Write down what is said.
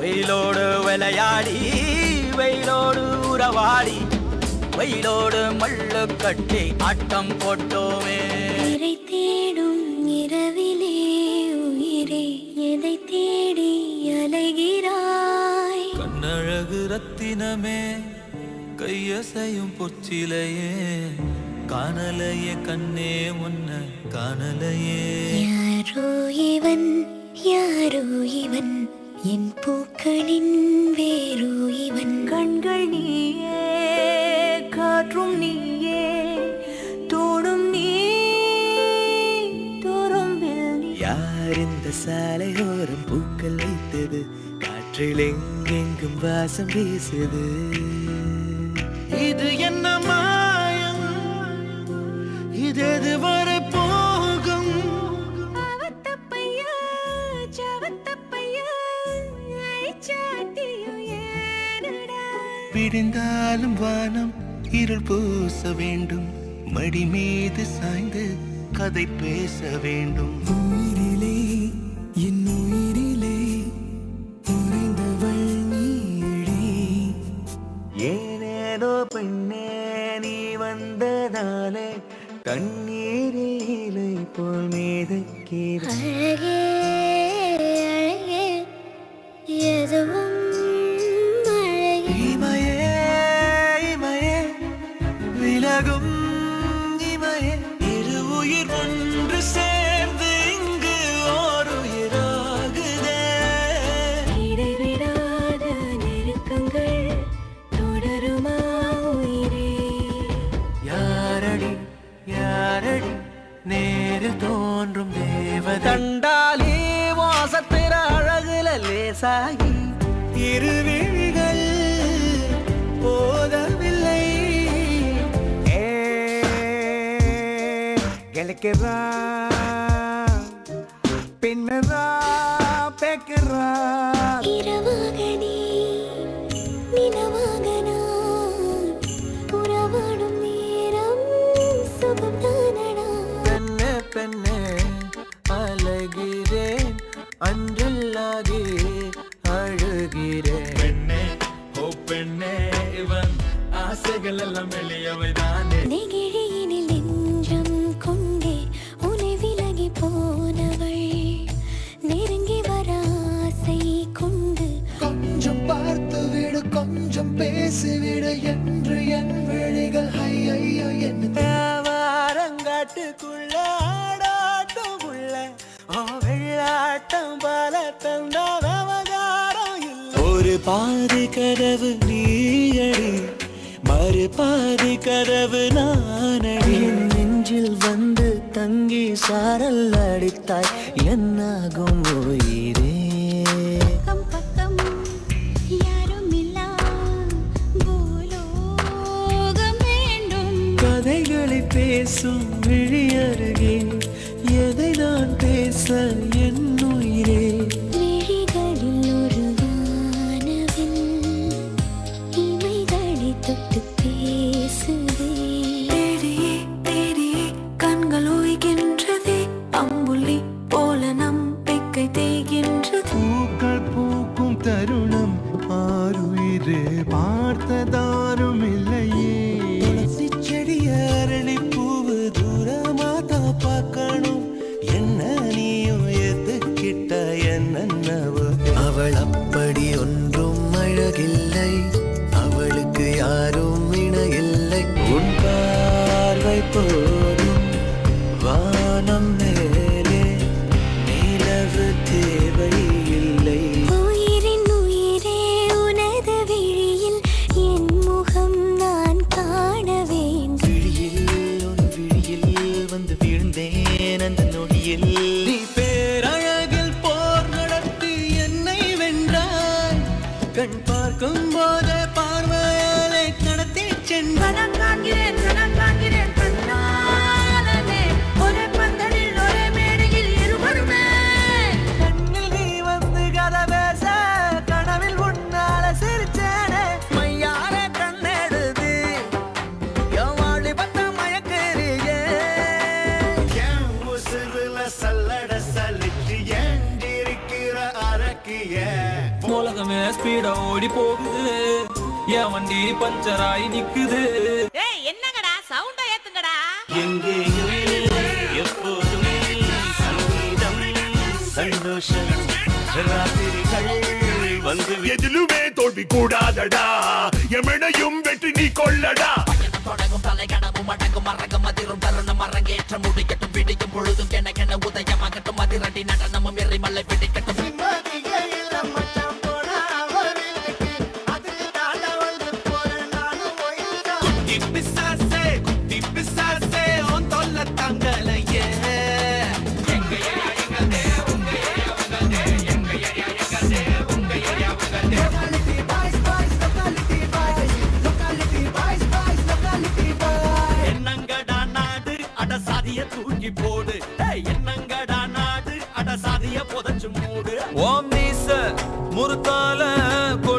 வெயிலோடு விளையாடி வெயிலோடு உறவாடி வெயிலோடு மல்லு கட்டி ஆட்டம் போட்டோமே உயிரை தேடும் இரவிலே உயிரே எதை தேடி அலைகிறாய் கண்ணழகு ரத்தினமே கையசையும் பொச்சிலையே காணலையே கண்ணே முன்ன காணலையே யாரோ இவன் யாரோ இவன் என் பூக்களின் வேரோ இவன் கண்கள் நீயே காற்றும் நீயே தோடும் நீ தோறும்பில் நீ யார் இந்த சாலையோரம் பூக்கள் வைத்தது காற்றில் எங்கெங்கும் வாசம் வீசுது இது என்ன மாயம் இது எதுவரை போகும் அவத்தப்பையா சவத்தப்பையா ஐச்சாட்டியும் ஏனடா விடிந்தாலும் வானம் இருள் பூச வேண்டும் மடி மீது சாய்ந்து கதை பேச வேண்டும் உயிரிலே என் உயிரிலே உறைந்தவள் நீடி ஏனேனோ பெண்ணே நீ வந்ததாலே கண்ணீரில் இலை போல் மீதக்கிறேன் அழகே அழகே எதுவும் அழகே இமையே இமையே விலகும் இமையே இரு உயிர் ஒன்று சேர்ந்து இங்கு ஓர் உயிராகுதே இடைவிடாத நெருக்கங்கள் தொடருமா உயிரே யாரடி யாரடி நேரில் தோன்றும் தேவதை கண்டாலே வாசத்திர அழகுல லேசாகி இருவிழிகள் போதவில்லை ஏ கிழக்கிறா பின்னரா பேக்கிறா இரவாக நீ நிலவாக நான் உறவாடும் நேரம் சுகம்தானடா பெண்ணே பெண்ணே அழகிறேன் அன்றில்லாகி அழுகிறேன் பெண்ணே ஓ பெண்ணே இவன் ஆசைகள் எல்லாம் வெளியவைதானே நெகிழியினில் நெஞ்சம் கொண்டே உனை விலகி போனவள் நெருங்கி வர ஆசை கொண்டு கொஞ்சம் பார்த்து விடு கொஞ்சம் பேசிவிடு என்று என் விழிகள் ஐயோ என்ன வாரங்காட்டுக்குள்ள ஆடாட்டுக்குள்ள ஓ வெள்ளாட்டம் பல தந்த விவகாரம் இல்லை ஒரு பாதி கதவு நீயடி மறு பாதி கதவு நானடி என் நெஞ்சில் வந்து தங்கி சாரல் அடித்தாய் என்னாகும் உயிரே பக்கம் பக்கம் யாரும் இல்லா பூலோகம் வேண்டும் கதைகளை பேசும் விழி அருகே எதை நான் பேச என் உயிரே விழிகளில் ஒரு வானவில் இமைகளை தொட்டு பேசுதே தேடியே தேடியே கண்கள் ஓய்கின்றதே அம்புலி போல நம்பிக்கை தேய்கின்றது பூக்கள் பூக்கும் தருணம் ஆறுயிரு பார்த்ததாரும் இல்லையே துளசி செடி அரளி பூவு தூரமாதா பார்க்கணும் என்ன நீயும் எதுக்கிட்ட என்னவோ அவள் அப்படி ஒன்றும் அழகில்லை அவளுக்கு யாரும் இணையில்லை உன் பார்வை போதும் வானம் மேலே நிலவு தேவையில்லை உயிரின் உயிரே உனது விழியில் என் முகம் நான் காண வேண்டும் விழியில் உன் விழியில் வந்து வீழ்ந்தேன் அந்த நொடியில் நீ பேரழகில் போர் நடத்தி என்னை வென்றாய் கண் பார்க்கும் போதே பார்வையாலே கடத்தி சென்றாய் காண்கிறேன் கணம் காண்கிறேன் கண்ணாலனே ஒரே பந்தலில் ஒரே மேடையில் இருவருமே கண்ணில் நீ வந்து கதை பேச கனவில் உன்னால சிரிச்சேனே மையார கண்ணெடுது என் வாழி பத்த மயக்கறியே என் உசுருல சல்லட சலிச்சு ஏண்டிருக்கிற அரக்கிய உலகமே ஸ்பீடா ஓடி போகுது என் வண்டி பஞ்சராயி நிக்குது ஏய் என்னங்கடா சவுண்ட ஏத்துங்கடா எங்கேயும் எப்போதும் சங்கீதம் சந்தோஷம் ராத்திரிகள் வந்து எதிலுமே தோல்வி கூடாதடா எமனையும் வெற்றி நீ கொள்ளடா தொடங்கும் தலைகணமும் அடங்கும் மறங்கும் அதிரும் தருணம் அரங்கேற்றம் முடிக்கட்டும் பிடிக்கும் பொழுதும் கென கென உதயமாகட்டும் அதிரடி நடனமும் எரிமலை பிடிக்கட்டும் குட்டி பிசாசே குட்டி பிசாசே உன் தொல்லை தாங்கலையே என்னங்கடா நாடு அட சாதிய தூக்கி போடு ஏய், என்னங்கடா நாடு அட சாதிய புதைச்சு மூடு ஓம் நீச முறுத்தால